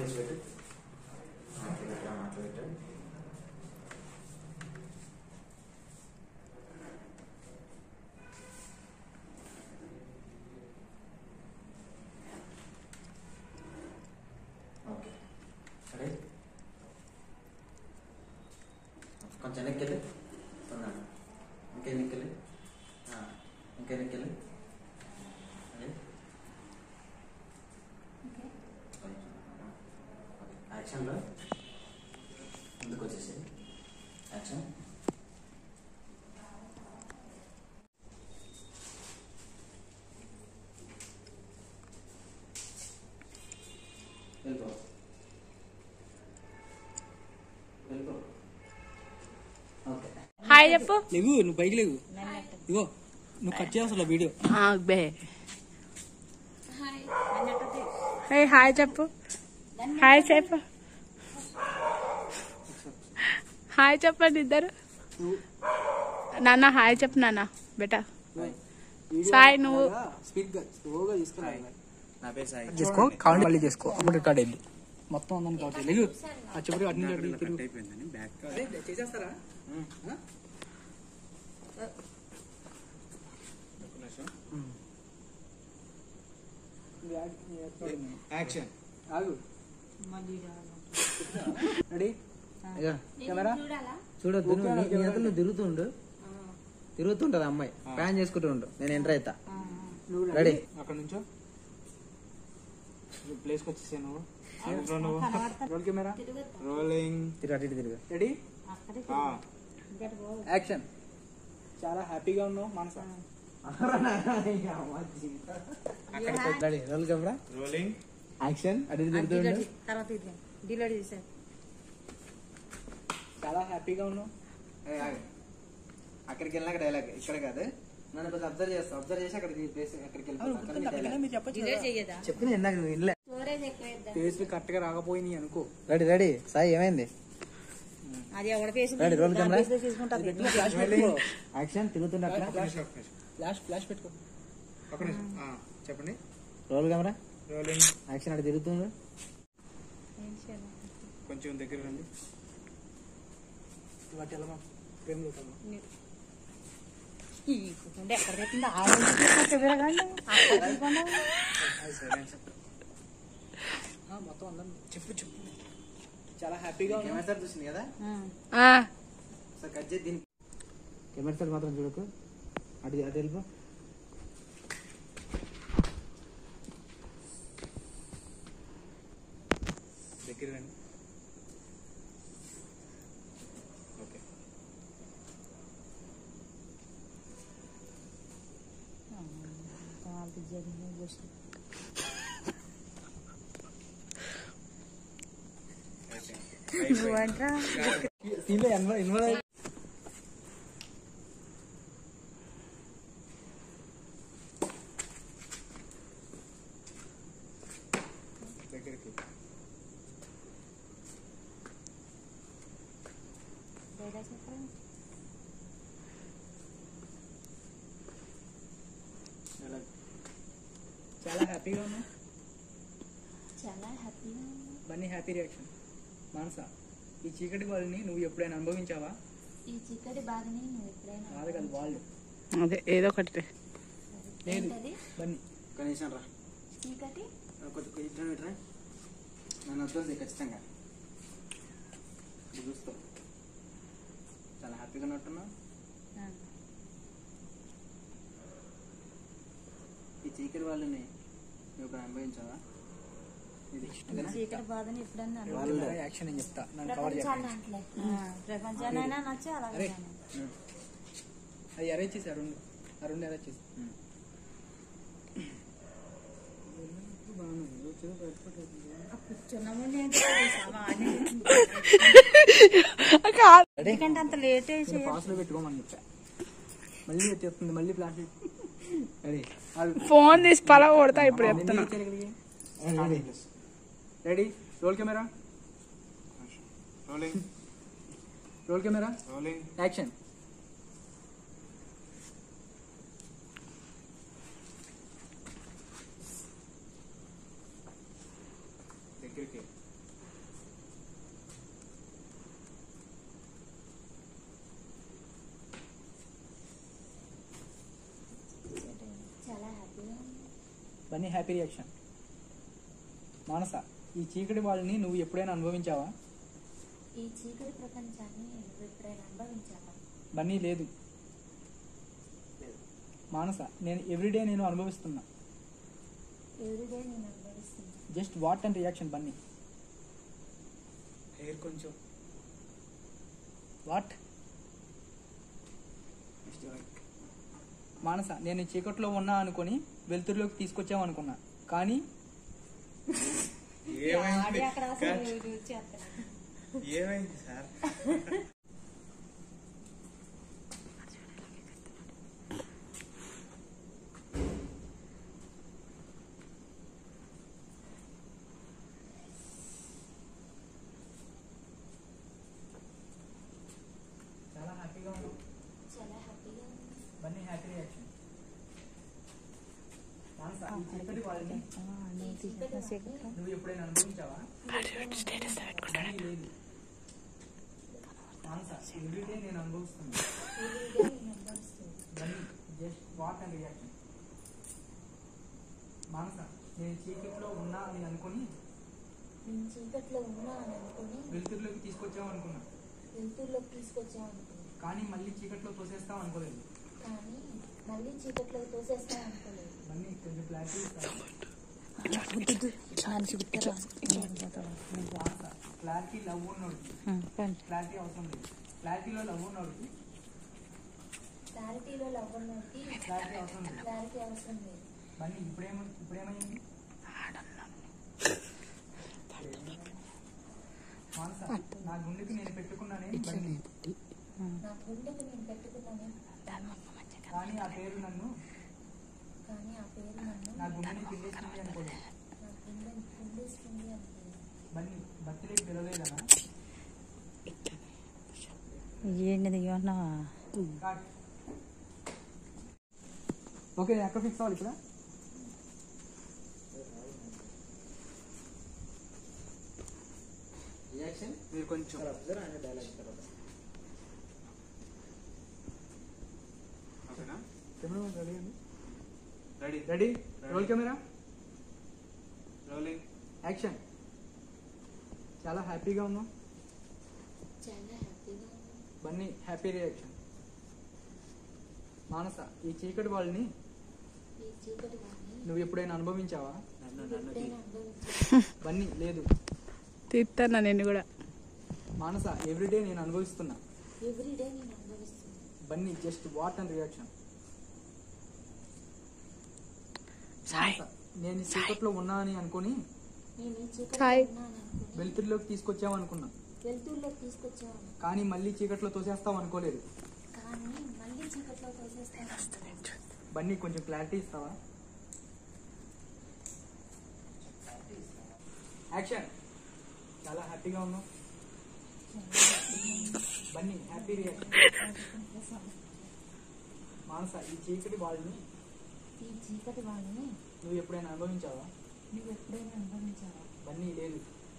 మాట్లాడి పెట్టు మాట్లాడి పెట్టు మాట్లాడి పెట్టు ఓకే సరే కొంచెం వెనక్కి తొందర ఇంకా వెనక్కి ఇంకా వెనక్కి అదే యాక్షన్లో ముందుకు వచ్చేసి యాక్షన్ వెళ్ళిపో వెళ్ళిపో ఓకే హాయ్ చెప్పు లేవు నువ్వు పైకి లేవు ఇగో నువ్వు కట్ చేస్తావు వీడియో బే హే హాయ్ చెప్పు హాయ్ చెప్పు హాయ్ చెప్పండి ఇద్దరు నాన్న హాయ్ చెప్పు నాన్న బెటా సాయి నువ్వు స్పీడ్ గా స్లోగా తీసుకురా నా పేరు సాయి చేసుకో కావాలి మళ్ళీ చేసుకో అప్పుడు రికార్డ్ అయింది మొత్తం ఉందని కాబట్టి లేవు ఆ చెప్పు అటు నుంచి అటు తిరుగు అయిపోయిందని బ్యాక్ అదే చేసేస్తారా యాక్షన్ ఆగు రెడీ కెమెరా చూడొద్దు నువ్వు నీ- నీ అంతలో నువ్వు తిరుగుతుండు తిరుగుతుంటది అమ్మాయి ప్లాన్ చేసుకుంటూ ఉండు నేను ఎంటర్ అవుతా రెడీ అక్కడ నుంచో ప్లేస్కి వచ్చేసాను నువ్వు నువ్వు రోల్ కెమెరా రోలింగ్ తిరుగు అటు ఇటు తిరుగు రెడీ యాక్షన్ చాలా హ్యాపీగా ఉన్నావు Manasa ready roll camera rolling action అటు ఇటు తిరుగుతుండు తర్వాత ఇది డిలీట్ చేశారు చాలా హ్యాపీగా ఉన్నావు ఏ, ఆగు. అక్కడికి వెళ్ళినాక డైలాగ్ ఇక్కడ కాదు నన్ను కొంచెం అబ్జర్వ్ చేస్తా అబ్జర్వ్ చేసి అక్కడికి ప్లేస్ అక్కడికి వెళ్ళిపోతా అక్కడ నీ dialogue. మీరు చెప్పచ్చు డిలీట్ చేయదా చెప్పిన ఇందాక నువ్వు ఇల్లే స్టోరేజ్ ఎక్కువ వేద్దాం. ఫేస్లు కరెక్ట్ గా రాకపోయినాయి అనుకో రెడీ రెడీ సాయి ఏమైంది అది ఎవడ ఫేస్ రెడీ రోల్ కెమెరా తీసుకుంటారు ఫ్లాష్ పెట్టుకో యాక్షన్ తిరుగుతుండ అక్కడ ఫ్లాష్ ఫ్లాష్ పెట్టుకో ఒక నిమిషం ఆ, చెప్పండి రోల్ కెమెరా రోలింగ్ యాక్షన్ అటు తిరుగుతుండు కొంచెం దగ్గర రండి వాటి ఎలా ఫ్రేమ్ లో కమ్మా. ఎక్కడ పెట్టిందో ఆ రోజు తీసుకొస్తే విరగండి. అక్కడ తీసుకోండి. సైలెన్స్ ఆ, మొత్తం అందరం చెప్పు చెప్పు చాలా హ్యాపీగా ఉన్నావు కెమెరా సార్ చూసింది కదా ఆ, సార్ కట్ చేసి దీని కెమెరా సార్ మాత్రం చూడకు అటు అటు వెళ్ళిపో దగ్గర రండి ఓకే వాళ్ళు జరిగిన చూసి. నువ్వంట్రా సీన్లో ఇన్వాల్వ్ ఇన్వాల్వ్ అయ్యి దగ్గరికి డైలాగ్ చెప్పండి. చాలా హ్యాపీగా ఉన్నావు చాలా హ్యాపీగా ఉంది. బన్నీ హ్యాపీ రియాక్షన్ మానస ఈ చీకటి వాళ్ళని నువ్వు ఎప్పుడైనా అనుభవించావా ఈ చిక్కటి బాధని నువ్వు ఎప్పుడైనా కాదు కాదు వాళ్ళు అదే ఏదో ఒకటి లేదు ఏంటది బన్నీ కనీసం రా చీకటి కొంచెం కొంచెం ఇట్రా నన్ను వద్దు ఖచ్చితంగా ఇది చూస్తావు చాలా హ్యాపీగా ఉన్నట్టున్నావు ఆ. ఈ చీకటి వాళ్ళని నువ్వు ఇప్పుడు అనుభవించావా ఇది ఓకేనా? చీకటి బాధని ఎప్పుడన్నా అను. వాళ్ళు యాక్షన్ నేను చెప్తా నన్ను కవర్ ప్రపంచాన్ని చేయాలి అంటలే ప్రపంచాన్నైనా నచ్చి అలాగే అరే. నచ్చు. అది అరేంజ్ చేసి అరుణ్ అరుణ్ అరేంజ్ చేసి కూర్చున్నాము నేను సామాన్య కాదు ఎందుకంటే అంత లేట్ చేసి ఫాస్ట్ లో పెట్టుకోమని చెప్పా మళ్ళీ వచ్చేస్తుంది మళ్ళీ ప్లాస్టిక్ రెడీ ఫోన్ తీసి పల కొడతా ఇప్పుడు చెప్తున్నా ready roll camera rolling roll camera rolling action దగ్గరికి బన్నీ హ్యాపీ రియాక్షన్ మానస ఈ చీకటి వాళ్ళని నువ్వు ఎప్పుడైనా అనుభవించావా ఈ చీకటి ప్రపంచాన్ని నువ్వు ఎప్పుడైనా అనుభవించావా బన్నీ లేదు మానస నేను ఎవ్రీడే నేను అనుభవిస్తున్నా ఎవ్రీడే నేను అనుభవిస్తున్నా just what and reaction Bunny hair కొంచెం వాట్ మానస నేను ఈ చీకట్లో ఉన్నా అనుకొని వెలుతురులోకి తీసుకొచ్చావు అనుకున్నా కానీ ఏమైంది అక్కడ అసలు వచ్చేస్తాను ఏమైంది సార్ చాలా హ్యాపీగా ఉన్నావు చాలా హ్యాపీగా ఉంది బన్నీ హ్యాపీ రియాక్షన్ మానస ఈ చీకటి వాళ్ళని ఈ చీకటి వాడిని నువ్వు ఎప్పుడైనా అనుభవించావా బన్నీ లేదు మానస ఎవ్రీడే నేను అనుభవిస్తున్నా ఎవ్రీడే నేను అనుభవిస్తున్నా Bunny just what and reaction Manasa నేను చీకట్లో ఉన్నా అని అనుకుని నేను చీకట్లో ఉన్నా అని అనుకుని వెలుతురులోకి తీసుకొచ్చావు అనుకున్నా వెలుతురులోకి తీసుకొచ్చాం అనుకున్నా కానీ మళ్ళీ చీకట్లో తోసేస్తావు అనుకోలేదు కానీ మళ్ళీ చీకట్లో తోసేస్తాం అనుకోలేదు బన్నీ కొంచెం క్లారిటీ ఇస్తావా? మానస క్లారిటీ లవ్ ఉన్నోడికి క్లారిటీ అవసరం లేదు క్లారిటీలో లవ్ ఉన్నోడికి క్లారిటీలో లవ్ ఉన్నోడికి క్లారిటీ అవసరం లేదు క్లారిటీ అవసరం లేదు బన్నీ ఇప్పుడేమ ఇప్పుడేమైంది మానస నా గుండెకి నేను పెట్టుకున్నానే బన్నీ నా గుండెకు నేను పెట్టుకున్నాను కానీ ఆ పేరు నన్ను కానీ ఆ పేరు నన్ను నా గుండెని పిండేస్తుంది అనుకోలేదు నా గుండెని కుండేస్తుంది అనుకోలేదు బన్నీ బర్త్డేకి పిలవలేదనా ఏంటిది ఏమన్నా కాట్. ఓకే నేను ఎక్కడ ఫిక్స్ అవ్వాలి ఇక్కడ రియాక్షన్ మీరు కొంచెం డైలాగ్ తర్వాత ఓకేనా కెమెరా రెడీ అండి ready ready roll camera rolling action చాలా హ్యాపీగా ఉన్నాం చాలా హ్యాపీగా ఉంది బన్నీ హ్యాపీ రియాక్షన్ మానస ఈ చీకటి వాళ్ళని ఈ చీకటి వాడిని నువ్వు ఎప్పుడైనా అనుభవించావా నన్ను నువ్వు నన్ను ఎప్పుడైనా అనుభవించావా బన్నీ లేదు తిత్తాను నేను కూడా మానస ఎవ్రీడే నేను అనుభవిస్తున్నా ఎవ్రీడే నేను అనుభవిస్తున్నా Bunny just what and reaction Sai Manasa నేను ఈ చీకట్లో ఉన్నా అని అనుకుని నేను ఈ చీకట్లో సాయి. ఉన్నాను అనుకుని వెలుతురులోకి తీసుకొచ్చావు అనుకున్నా వెలుతురులోకి తీసుకొచ్చావు కానీ మళ్ళీ చీకట్లో తోసేస్తావు అనుకోలేదు కానీ మళ్ళీ చీకట్లో తోసేస్తాను అనుకోలేదు. బన్నీ కొంచెం క్లారిటీ ఇస్తావా యాక్షన్ చాలా హ్యాపీగా ఉన్నావు బన్నీ హ్యాపీ రియాక్షన్ మానస ఈ చీకటి వాళ్ళని ఈ చీకటి వాడిని నువ్వు ఎప్పుడైనా అనుభవించావా నువ్వు ఎప్పుడైనా అనుభవించావా బన్నీ లేదు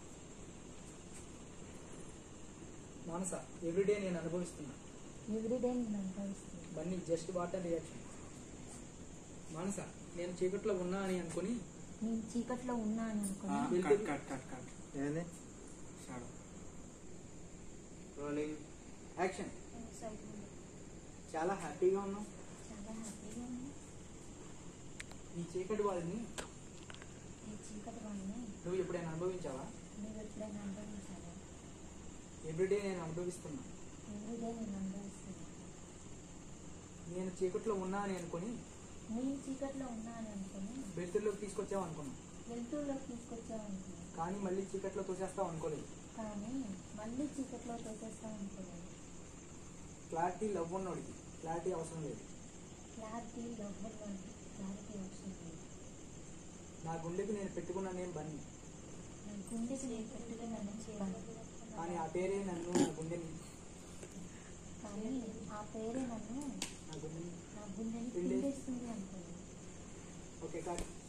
మానస ఎవ్రీడే నేను అనుభవిస్తున్నా ఎవ్రీడే నేను అనుభవిస్తున్నా Bunny just water reaction Manasa నేను చీకట్లో ఉన్నా అని అనుకుని నేను చీకట్లో ఉన్నా అని అనుకుని కట్ కట్ కట్ కట్ ఏమైంది షాడో రోలింగ్ యాక్షన్ సైడ్ ఉంది. చాలా హ్యాపీగా ఉన్నావు చాలా హ్యాపీగా ఉంది ఈ చీకటి వాళ్ళని ఈ చీకటి వాడిని నువ్వు ఎప్పుడైనా అనుభవించావా నువ్వు ఎప్పుడైనా అనుభవించావా ఎవ్రీడే నేను అనుభవిస్తున్నా ఎవ్రీడే నేను అనుభవిస్తున్నా నేను చీకట్లో ఉన్నా అని అనుకుని నేను చీకట్లో ఉన్నా అని అనుకుని వెలుతురులోకి తీసుకొచ్చావు అనుకున్నా వెలుతురులోకి తీసుకొచ్చావు అనుకున్నా కానీ మళ్ళీ చీకట్లో తోసేస్తావు అనుకోలేదు కానీ మళ్ళీ చీకట్లో తోసేస్తావు అనుకోలేదు క్లారిటీ లవ్ ఉన్నోడికి క్లారిటీ అవసరం లేదు క్లారిటీ లవ్వులోని క్లారిటీ అవసరం లేదు నా గుండెకి నేను పెట్టుకున్న నేను బన్నీ నా గుండెకి నేను పెట్టుకున్నాను చేయాలి కానీ ఆ పేరే నన్ను నా గుండెని కానీ ఆ పేరే నన్ను నా గుండెని నా గుండెని పిండేసి- పిండేస్తుంది అనుకోలేదు ఓకే కాదు